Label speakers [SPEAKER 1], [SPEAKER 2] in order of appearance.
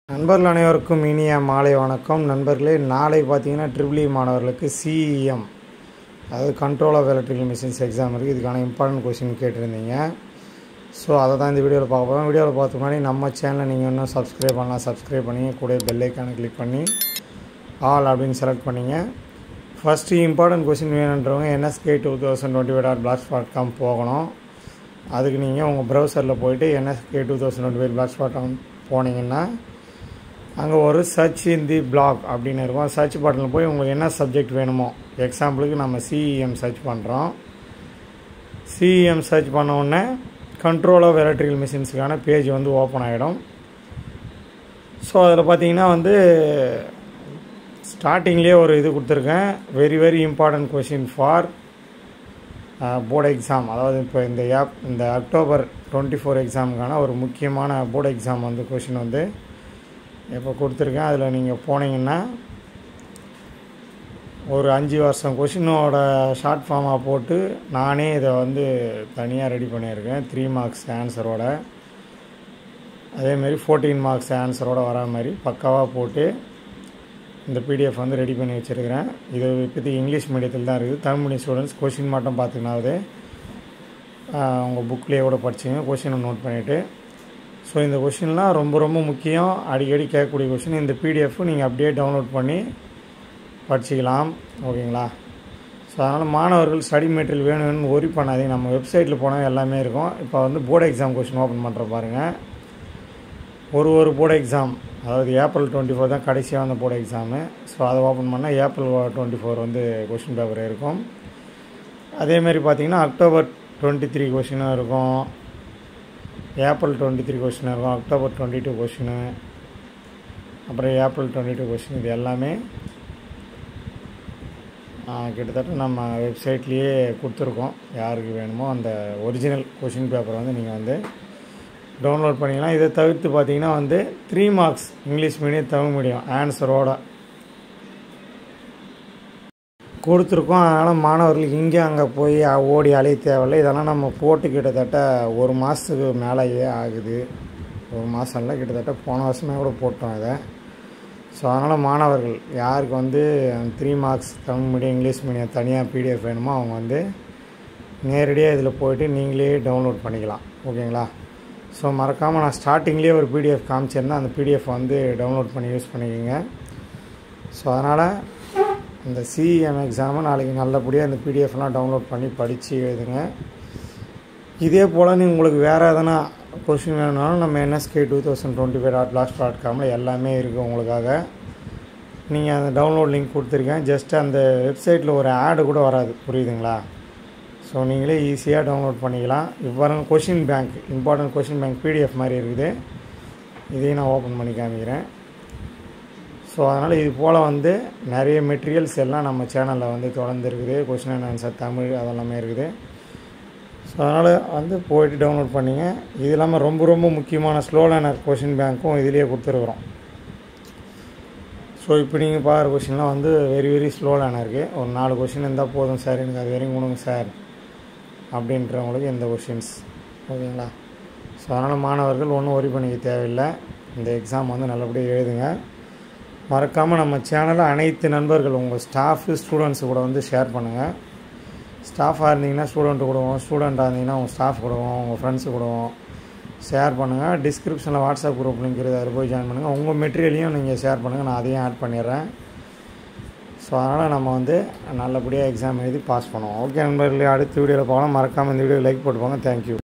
[SPEAKER 1] நண்பர்கள் அனைவருக்கும் இனிய மாலை வணக்கம் நண்பர்களே நாளை பார்த்தீங்கன்னா ட்ரிபிள் இ மாணவர்களுக்கு சிஇஎம் அதாவது control of electrical machines exam இருக்குது இதுக்கான இம்பார்ட்டன்ட் கொஷின் கேட்டிருந்தீங்க ஸோ அதை தான் இந்த வீடியோவில் பார்க்க போகிறோம் வீடியோவில் பார்த்து முன்னாடி நம்ம சேனலை நீங்கள் இன்னும் சப்ஸ்கிரைப் பண்ணலாம் சப்ஸ்கிரைப் பண்ணி கூட பெல் ஐக்கானை கிளிக் பண்ணி ஆல் அப்படின்னு செலக்ட் பண்ணிங்க ஃபஸ்ட்டு இம்பார்ட்டன்ட் கொஷின் வேணுன்றவங்க NSK two thousand twenty five dot blog dot com போகணும் அதுக்கு நீங்கள் உங்கள் ப்ரௌசரில் போயிட்டு NSK two thousand twenty five blog dot com போனீங்கன்னா அங்கே ஒரு சர்ச் இன் தி பிளாக் அப்படின்னு இருக்கும் சர்ச் பட்டனில் போய் உங்களுக்கு என்ன சப்ஜெக்ட் வேணுமோ எக்ஸாம்பிளுக்கு நம்ம சிஇஎம் சர்ச் பண்ணுறோம் சிஇஎம் சர்ச் பண்ண உடனே கண்ட்ரோல் ஆஃப் எலக்ட்ரிக்கல் மிஷின்ஸுக்கான பேஜ் வந்து ஓப்பன் ஆகிடும் ஸோ அதில் பார்த்தீங்கன்னா வந்து ஸ்டார்டிங்லேயே ஒரு இது கொடுத்துருக்கேன் very very important question for board exam அதாவது இப்போ இந்த ஆப் இந்த அக்டோபர் டுவெண்ட்டி ஃபோர் எக்ஸாமுக்கான ஒரு முக்கியமான போர்டு எக்ஸாம் வந்து கொஷின் வந்து இப்போ கொடுத்துருக்கேன் அதில் நீங்கள் போனீங்கன்னா ஒரு அஞ்சு வருஷம் கொஷினோட ஷார்ட் ஃபார்மாக போட்டு நானே இதை வந்து தனியாக ரெடி பண்ணியிருக்கேன் த்ரீ மார்க்ஸ் ஆன்சரோட அதேமாரி ஃபோர்டீன் மார்க்ஸ் ஆன்சரோட வரா மாதிரி பக்காவாக போட்டு இந்த பிடிஎஃப் வந்து ரெடி பண்ணி வச்சுருக்கிறேன் இது இப்போதைக்கு இங்கிலீஷ் மீடியத்தில் தான் இருக்குது தமிழ் மீடியம் ஸ்டூடெண்ட்ஸ் கொஷின் மட்டும் பார்த்துக்கினாவது உங்கள் புக்லேயே கூட படிச்சிங்க கொஷினை நோட் பண்ணிவிட்டு ஸோ இந்த கொஷின்லாம் ரொம்ப ரொம்ப முக்கியம் அடிக்கடி கேட்கக்கூடிய கொஷின் இந்த பிடிஎஃப் நீங்கள் அப்படியே டவுன்லோட் பண்ணி படிச்சிக்கலாம் ஓகேங்களா ஸோ அதனால் மாணவர்கள் ஸ்டடி மெட்டீரியல் வேணும் வேணும்னு ஒரி பண்ணாதீங்க நம்ம வெப்சைட்டில் போனால் எல்லாமே இருக்கும் இப்போ வந்து போர்டு எக்ஸாம் கொஷின் ஓப்பன் பண்ணுற பாருங்கள் ஒரு ஒரு போர்டு எக்ஸாம் அதாவது ஏப்ரல் டுவெண்ட்டி ஃபோர் தான் கடைசியாக வந்த போர்டு எக்ஸாமு ஸோ அதை ஓப்பன் பண்ணால் ஏப்ரல் டுவெண்ட்டி ஃபோர் வந்து கொஷின் பேப்பர் இருக்கும் அதேமாரி பார்த்தீங்கன்னா அக்டோபர் டுவெண்ட்டி த்ரீ கொஷினும் இருக்கும் ஏப்ரல் டுவெண்ட்டி த்ரீ கொஷின் இருக்கும் அக்டோபர் டுவெண்ட்டி டூ கொஷினு அப்புறம் ஏப்ரல் டுவெண்ட்டி டூ கொஷின் இது எல்லாமே கிட்டத்தட்ட நம்ம வெப்சைட்லேயே கொடுத்துருக்கோம் யாருக்கு வேணுமோ அந்த ஒரிஜினல் கொஷின் பேப்பர் வந்து நீங்கள் வந்து டவுன்லோட் பண்ணிக்கலாம் இதை தவிர்த்து பார்த்தீங்கன்னா வந்து three marks English medium Tamil medium ஆன்சரோட கொடுத்துருக்கோம் அதனால் மாணவர்களுக்கு இங்கே அங்கே போய் ஓடி அலைய தேவையில்லை இதெல்லாம் நம்ம போட்டு கிட்டத்தட்ட ஒரு மாதத்துக்கு மேலேயே ஆகுது ஒரு மாதம் இல்லை கிட்டத்தட்ட போன வருஷமே கூட போட்டோம் இதை ஸோ அதனால் மாணவர்கள் யாருக்கு வந்து three marks Tamil medium English medium தனியாக பிடிஎஃப் வேணுமோ அவங்க வந்து நேரடியாக இதில் போயிட்டு நீங்களே டவுன்லோட் பண்ணிக்கலாம் ஓகேங்களா ஸோ மறக்காமல் நான் ஸ்டார்டிங்லேயே ஒரு பிடிஎஃப் காமிச்சிருந்தேன் அந்த பிடிஎஃப் வந்து டவுன்லோட் பண்ணி யூஸ் பண்ணிக்கோங்க ஸோ அதனால் இந்த சிஎம் எக்ஸாமை நாளைக்கு நல்லபடியாக இந்த பிடிஎஃப்லாம் டவுன்லோட் பண்ணி படித்து எழுதுங்க இதே போல் நீங்கள் உங்களுக்கு வேறு எதனா கொஷின் வேணும்னாலும் நம்ம NSK two thousand twenty five dot blog dot காமில் எல்லாமே இருக்குது உங்களுக்காக நீங்கள் அந்த டவுன்லோட் லிங்க் கொடுத்துருக்கேன் ஜஸ்ட் அந்த வெப்சைட்டில் ஒரு ஆடு கூட வராது புரியுதுங்களா ஸோ நீங்களே ஈஸியாக டவுன்லோட் பண்ணிக்கலாம் இப்போ question bank important question bank PDF மாதிரி இருக்குது இதையும் நான் ஓப்பன் பண்ணி காமிக்கிறேன் ஸோ அதனால் இது போல் வந்து நிறைய மெட்டீரியல்ஸ் எல்லாம் நம்ம சேனலில் வந்து தொடர்ந்து இருக்குது கொஷின் அண்ட் ஆன்சர் தமிழ் அதெல்லாமே இருக்குது ஸோ அதனால் வந்து போயிட்டு டவுன்லோட் பண்ணிங்க இது இல்லாமல் ரொம்ப ரொம்ப முக்கியமான ஸ்லோ லேர்னர் கொஷின் பேங்க்கும் இதிலேயே கொடுத்துருக்குறோம் ஸோ இப்போ நீங்கள் பார்க்குற கொஷின்லாம் வந்து வெரி வெரி ஸ்லோ லேர்னருக்கு ஒரு நாலு கொஷின் இருந்தால் போதும் சார் எனக்கு அது வரைக்கும் கொடுங்க சார் அப்படின்றவங்களுக்கு இந்த கொஷின்ஸ் ஓகேங்களா ஸோ அதனால் மாணவர்கள் ஒன்றும் ஒரி பண்ணிக்க தேவையில்லை இந்த எக்ஸாம் வந்து நல்லபடியாக எழுதுங்க மறக்காமல் நம்ம சேனலில் அனைத்து நண்பர்கள் உங்கள் ஸ்டாஃபு ஸ்டூடெண்ட்ஸு கூட வந்து ஷேர் பண்ணுங்கள் ஸ்டாஃபாக இருந்தீங்கன்னா ஸ்டூடெண்ட்டு கொடுவோம் ஸ்டூடெண்ட்டாக இருந்தீங்கன்னா உங்கள் ஸ்டாஃப் கொடுவோம் உங்கள் ஃப்ரெண்ட்ஸு கொடுவோம் ஷேர் பண்ணுங்கள் டிஸ்கிரிப்ஷனில் வாட்ஸ்அப் குரூப் லிங்க் இருக்குது அதில் போய் ஜாயின் பண்ணுங்கள் உங்கள் மெட்டீரியலையும் நீங்கள் ஷேர் பண்ணுங்கள் நான் அதையும் ஆட் பண்ணிடுறேன் ஸோ அதனால் நம்ம வந்து நல்லபடியாக எக்ஸாம் எழுதி பாஸ் பண்ணுவோம் ஓகே நண்பர்களே அடுத்த வீடியோவில் போகலாம் மறக்காமல் இந்த வீடியோ லைக் போட்டு போங்க தேங்க்யூ